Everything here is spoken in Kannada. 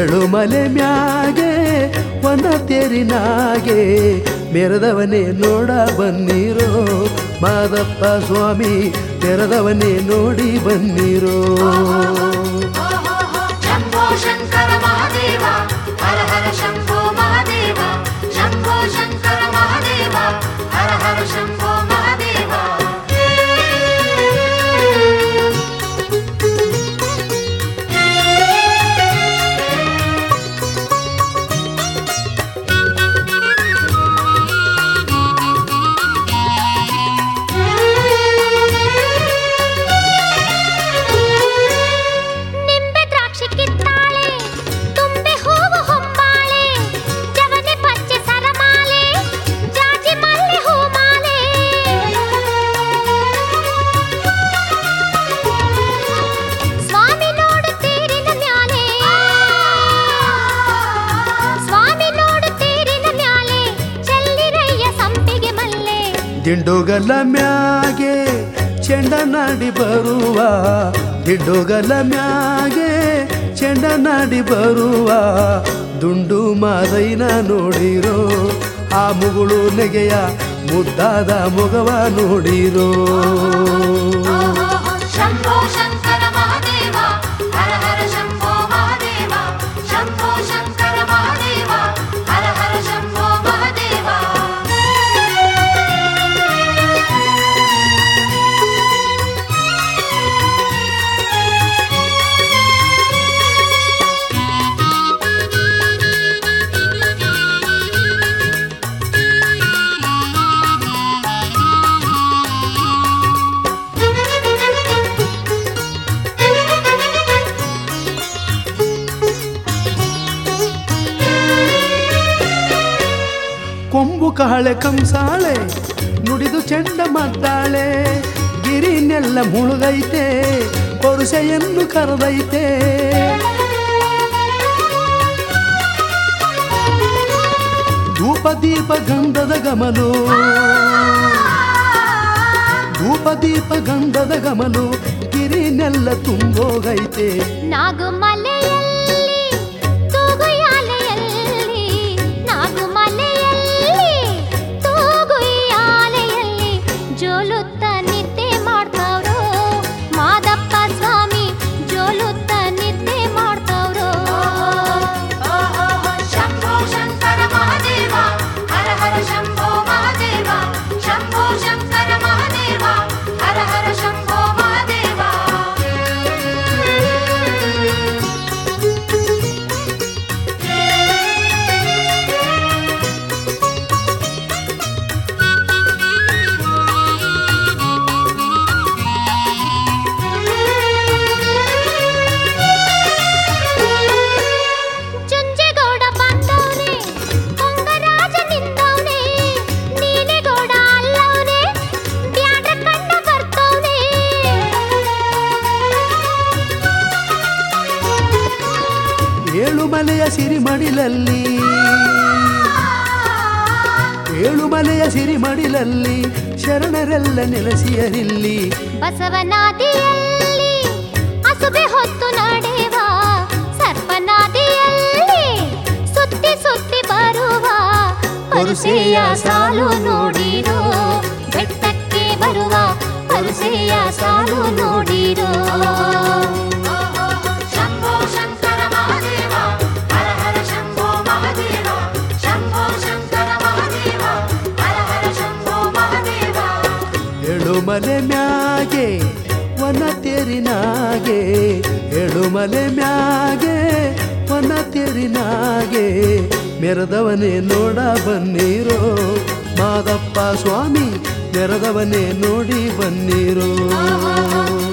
ಏಳುಮಲೆ ಮ್ಯಾಗೆ ಒನ ತೇರಿನಾಗೆ ಮೆರೆದವನೇ ನೋಡ ಬನ್ನಿರೋ ಮಾದಪ್ಪ ಸ್ವಾಮಿ ತೆರೆದವನೇ ನೋಡಿ ಬನ್ನಿರೋ ಶಂಭೋ ಶಂಕರ ಮಹಾದೇವ ಹರ ಹರ ಶಂಭೋ ಮಹಾದೇವ ಶಂಭೋ ಶಂಕರ ಮಹಾದೇವ ಹರ ಹರ ಶಂಭೋ ಮಹಾದೇವ ನಿಂಬೆ ದ್ರಾಕ್ಷಿ ಕಿತ್ತಾಳೆ ತುಂಬೆ ಹೂವು ಹೊಂಬಾಳೆ ಜವನೆ ಪಚ್ಚೆ ಸರಮಾಲೆ ಜಾಜಿ ಮಲ್ಲೆ ಹೂಮಾಲೆ ಸ್ವಾಮಿ ನೋಡುತ್ತೀರಿನ ಮ್ಯಾಲೆ ಸ್ವಾಮಿ ನೋಡುತ್ತೀರಿನ ಮ್ಯಾಲೆ ಚೆಲ್ಲಿರಯ್ಯ ಸಂಪಿಗೆ ಮಲ್ಲೆ ದಿಂಡುಗಲ ಮ್ಯಾಗೆ ಚೆಂಡನಾಡಿ ಬರುವ ದಿಂಡುಗಲ ಮ್ಯಾಗೆ ಚೆಂಡನಾಡಿ ಬರುವ ದುಂಡು ಮಾದೈನ ನೋಡಿರೋ ಆ ಮುಗುಳು ನೆಗೆಯ ಮುದ್ದಾದ ಮೊಗವ ನೋಡಿರೋ ಶಂಭೋ ಶಂಕರ ಮಹಾದೇವ ಹರ ಹರ ಶಂಭೋ ಮಹಾದೇವ ಶಂಭೋ ಶಂಕರ ಮಹಾದೇವ ಹರ ಹರ ಶಂಭೋ ಮಹಾದೇವ ಕೊಂಬು ಕಹಳೆ ಕಂಸಾಳೆ ನುಡಿದು ಚೆಂಡ ಮದ್ದಾಳೆ ಗಿರಿನೆಲ್ಲ ಮುಳುಗೈತೆ ಪರುಷೆಯನ್ನು ಕರೆದೈತೆ ಧೂಪ ದೀಪ ಗಂಧದ ಗಮಲು ಧೂಪ ದೀಪ ಗಂಧದ ಗಮಲು ಗಿರಿನೆಲ್ಲ ತುಂಬೋಗೈತೆ ನಾಗುಮಲೆಯಲ್ಲಿ ತೂಗುಯಾಲೆಯಲ್ಲಿ ನಾಗುಮಲೆಯಲ್ಲಿ ತೂಗುಯಾಲೆಯಲ್ಲಿ ಜೋಲುತ್ತ ನಿದ್ದೆ ಮಾಡ್ತಾವ್ರೋ ಮಾದಪ್ಪ ಸ್ವಾಮಿ ಜೋಲುತ್ತ ನಿದ್ದೆ ಮಾಡ್ತಾವ್ರೋ ಶಂಭೋ ಶಂಕರ ಮಹಾದೇವ ಹರ ಹರ ಶಂಭೋ ಮಹಾದೇವ ಶಂಭೋ ಶಂಕರ ಮಹಾದೇವ ಹರ ಹರ ಶಂಭೋ ಮಹಾದೇವ ಚುಂಜೆಗೌಡ ಬಂದವನೇ ಹೊಂಗರಾಜ ನಿಂದವನೇ ನೀನೆ ಗೌಡ ಅಲ್ಲವನೇ ಬ್ಯಾಡ್ರ ಕಣ್ಣ ಬರ್ತವನೇ ಏಳು ಮಲೆಯ ಸಿರಿಮಡಿಲಲ್ಲಿ ಏಳು ಮಲೆಯ ಸಿರಿಮಡಿಲಲ್ಲಿ ಶರಣರೆಲ್ಲ ನೆಲೆಸಿಯರಿಲ್ಲಿ ಬಸವನಾದಿಯಲ್ಲಿ ಅಸುಬೆ ಹೊತ್ತು ನಡೆವ ಸರ್ಪನಾದಿಯಲ್ಲಿ ಸುತ್ತಿ ಸುತ್ತಿ ಬರುವ ಪರುಸೆಯ ಸಾಲು ನೋಡಿರೋ ಬೆಟ್ಟಕ್ಕೆ ಬರುವ ಪರುಸೆಯ ಸಾಲು ನೋಡಿರೋ ಶಂಭೋ ಶಂಕರ ಮಹಾದೇವ ಹರ ಹರ ಶಂಭೋ ಮಹಾದೇವ ಶಂಭೋ ಶಂಕರ ಮಹಾದೇವ ಹರ ಹರ ಶಂಭೋ ಮಹಾದೇವ ಏಳು ಮಲೆ ಮ್ಯಾಗೆ ವನ ತೇರಿನಾಗೆ ಏಳು ಮಲೆ ಮ್ಯಾಗೆ ವನ ತೇರಿನಾಗೆ ಮೆರೆದವನೇ ನೋಡ ಬನ್ನಿರೋ ಮಾದಪ್ಪ ಸ್ವಾಮಿ ಮೆರೆದವನೇ ನೋಡಿ ಬನ್ನಿರೋ